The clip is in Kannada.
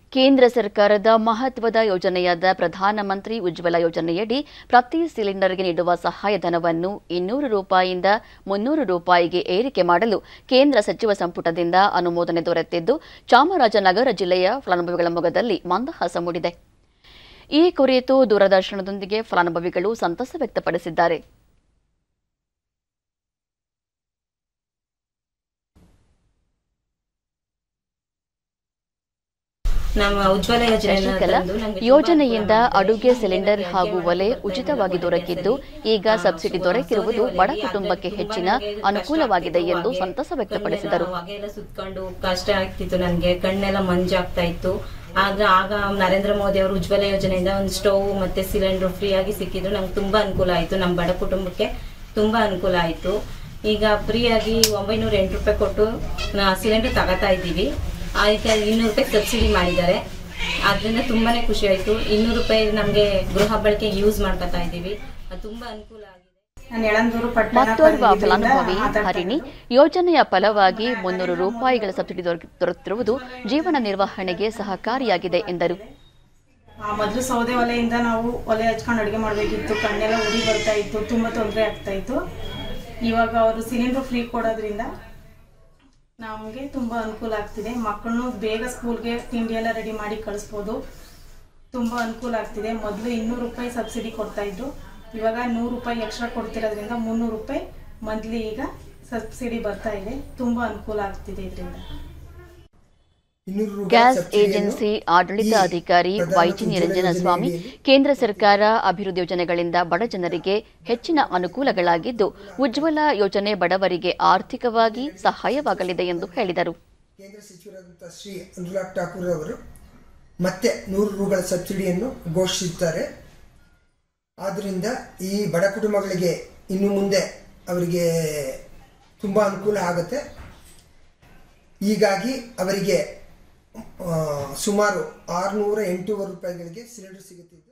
ಕೇಂದ್ರ ಸರ್ಕಾರದ ಮಹತ್ವದ ಯೋಜನೆಯಾದ ಪ್ರಧಾನಮಂತ್ರಿ ಉಜ್ವಲ ಯೋಜನೆಯಡಿ ಪ್ರತಿ ಸಿಲಿಂಡರ್ಗೆ ನೀಡುವ ಸಹಾಯಧನವನ್ನು ಇನ್ನೂರು ರೂಪಾಯಿಯಿಂದ ಮುನ್ನೂರು ರೂಪಾಯಿಗೆ ಏರಿಕೆ ಮಾಡಲು ಕೇಂದ್ರ ಸಚಿವ ಸಂಪುಟದಿಂದ ಅನುಮೋದನೆ ದೊರೆತಿದ್ದು ಚಾಮರಾಜನಗರ ಜಿಲ್ಲೆಯ ಫಲಾನುಭವಿಗಳ ಮೊಗದಲ್ಲಿ ಮಂದಹಾಸ ಮೂಡಿದೆ ಈ ಕುರಿತು ದೂರದರ್ಶನದೊಂದಿಗೆ ಫಲಾನುಭವಿಗಳು ಸಂತಸ ವ್ಯಕ್ತಪಡಿಸಿದ್ದಾರೆ ನಮ್ಮ ಉಜ್ವಲ ಯೋಜನೆ ಶಶಿಕಲಾ ಯೋಜನೆಯಿಂದ ಅಡುಗೆ ಸಿಲಿಂಡರ್ ಹಾಗೂ ಒಲೆ ಉಚಿತವಾಗಿ ದೊರಕಿದ್ದು ಈಗ ಸಬ್ಸಿಡಿ ದೊರಕಿರುವುದು ಬಡ ಕುಟುಂಬಕ್ಕೆ ಹೆಚ್ಚಿನ ಅನುಕೂಲವಾಗಿದೆ ಎಂದು ಸಂತಸ ವ್ಯಕ್ತಪಡಿಸಿದರು ಹೊಗೆ ಎಲ್ಲ ಸುತ್ಕೊಂಡು ಕಷ್ಟ ಆಗ್ತಿತ್ತು ನನಗೆ ಕಣ್ಣೆಲ್ಲ ಮಂಜಾಗ್ತಾ ಇತ್ತು ಆಗ ಆಗ ನರೇಂದ್ರ ಮೋದಿ ಅವರು ಉಜ್ವಲ ಯೋಜನೆಯಿಂದ ಒಂದು ಸ್ಟವ್ ಮತ್ತೆ ಸಿಲಿಂಡರ್ ಫ್ರೀ ಆಗಿ ಸಿಕ್ಕಿದ್ರು ನಂಗೆ ತುಂಬಾ ಅನುಕೂಲ ಆಯ್ತು ನಮ್ಮ ಬಡ ಕುಟುಂಬಕ್ಕೆ ತುಂಬಾ ಅನುಕೂಲ ಆಯ್ತು ಈಗ ಫ್ರೀಯಾಗಿ ಒಂಬೈನೂರ ಎಂಟು ರೂಪಾಯಿ ಕೊಟ್ಟು ಸಿಲಿಂಡರ್ ತಗೋತಾ ಇದ್ದೀವಿ ಅದಕ್ಕೆ ಇನ್ನೂರು ರೂಪಾಯಿ ಸಬ್ಸಿಡಿ ಮಾಡಿದ್ದಾರೆ ಅದರಿಂದ ತುಂಬಾನೇ ಖುಷಿ ಆಯ್ತು ಇನ್ನೂರು ರೂಪಾಯಿ ನಮಗೆ ಗೃಹ ಬಳಕೆಗೆ ಯೂಸ್ ಮಾಡ್ಕೊತಾ ಇದ್ದೀವಿ ಅದು ತುಂಬಾ ಅನುಕೂಲ ಆಗಿದೆ ನಾನು ಯಳಂದೂರು ಪಟ್ಟಣ ಮತ್ತೋರ್ವ ಪರಿಧಿಯಿಂದ ಫಲಾನುಭವಿ ಮಾತಾಡ್ತಾ ಹರಿಣಿ ಯೋಜನೆಯ ಫಲವಾಗಿ ಮುನ್ನೂರು ರೂಪಾಯಿಗಳ ಸಬ್ಸಿಡಿ ದೊರಕ್- ದೊರೆತಿರುವುದು ಜೀವನ ನಿರ್ವಹಣೆಗೆ ಸಹಕಾರಿಯಾಗಿದೆ ಎಂದರು ಆ, ಮೊದ್ಲು ಸೌದೆ ಒಲೆಯಿಂದ ನಾವು ಒಲೆ ಹಚ್ಕೊಂಡು ಅಡುಗೆ ಮಾಡಬೇಕಿತ್ತು ಕಣ್ಣೆಲ್ಲ ಉರಿ ಬರ್ತಾ ಇತ್ತು ತುಂಬ ತೊಂದರೆ ಆಗ್ತಾ ಇತ್ತು ಇವಾಗ ಅವರು ಸಿಲಿಂಡರ್ ಫ್ರೀ ಕೊಡೋದ್ರಿಂದ ನಮಗೆ ತುಂಬ ಅನುಕೂಲ ಆಗ್ತಿದೆ ಮಕ್ಕಳನ್ನು ಬೇಗ ಸ್ಕೂಲ್ಗೆ ತಿಂಡಿ ಎಲ್ಲ ರೆಡಿ ಮಾಡಿ ಕಳಿಸ್ಬೋದು ತುಂಬ ಅನುಕೂಲ ಆಗ್ತಿದೆ ಮೊದಲು ಇನ್ನೂರು ರೂಪಾಯಿ ಸಬ್ಸಿಡಿ ಕೊಡ್ತಾ ಇದ್ರು ಇವಾಗ ನೂರು ರೂಪಾಯಿ ಎಕ್ಸ್ಟ್ರಾ ಕೊಡ್ತಿರೋದ್ರಿಂದ ಮುನ್ನೂರು ರೂಪಾಯಿ ಮಂತ್ಲಿ ಈಗ ಸಬ್ಸಿಡಿ ಬರ್ತಾ ಇದೆ ತುಂಬ ಅನುಕೂಲ ಆಗ್ತಿದೆ ಇದರಿಂದ ಇನ್ನೂರು ರೂಪಾಯಿ ಗ್ಯಾಸ್ ಸಬ್ಸಿಡಿಯನ್ನು ಏಜೆನ್ಸಿ ಆಡಳಿತ ಈ ಅಧಿಕಾರಿ ಪ್ರಧಾನಮಂತ್ರಿ ವೈಜಿ ನಿರಂಜನ ಉಜ್ವಲ ಸ್ವಾಮಿ ಯೋಜನೆಯಲ್ಲಿ ಕೇಂದ್ರ ಸರ್ಕಾರ ಅಭಿವೃದ್ಧಿ ಯೋಜನೆಗಳಿಂದ ಬಡ ಜನರಿಗೆ ಹೆಚ್ಚಿನ ಅನುಕೂಲಗಳಾಗಿದ್ದು ಉಜ್ವಲ ಯೋಜನೆ ಬಡವರಿಗೆ ಆರ್ಥಿಕವಾಗಿ ಸಹಾಯವಾಗಲಿದೆ ಎಂದು ಹೇಳಿದರು ಕೇಂದ್ರ ಸಚಿವರಾದಂಥ ಶ್ರೀ ಅನುರಾಗ್ ಠಾಕೂರ್ ಅವರು ಮತ್ತೆ ನೂರು ರೂಗಳ ಸಬ್ಸಿಡಿಯನ್ನು ಘೋಷಿಸಿದ್ದಾರೆ ಆದ್ದರಿಂದ ಈ ಬಡ ಕುಟುಂಬಗಳಿಗೆ ಇನ್ನು ಮುಂದೆ ಅವರಿಗೆ ತುಂಬ ಅನುಕೂಲ ಆಗುತ್ತೆ ಹೀಗಾಗಿ ಅವರಿಗೆ ಆ, ಸುಮಾರು ಆರುನೂರ ಎಂಟೂವರೆ ರೂಪಾಯಿಗಳಿಗೆ ಸಿಲಿಂಡರ್ ಸಿಗುತ್ತಿದ್ದು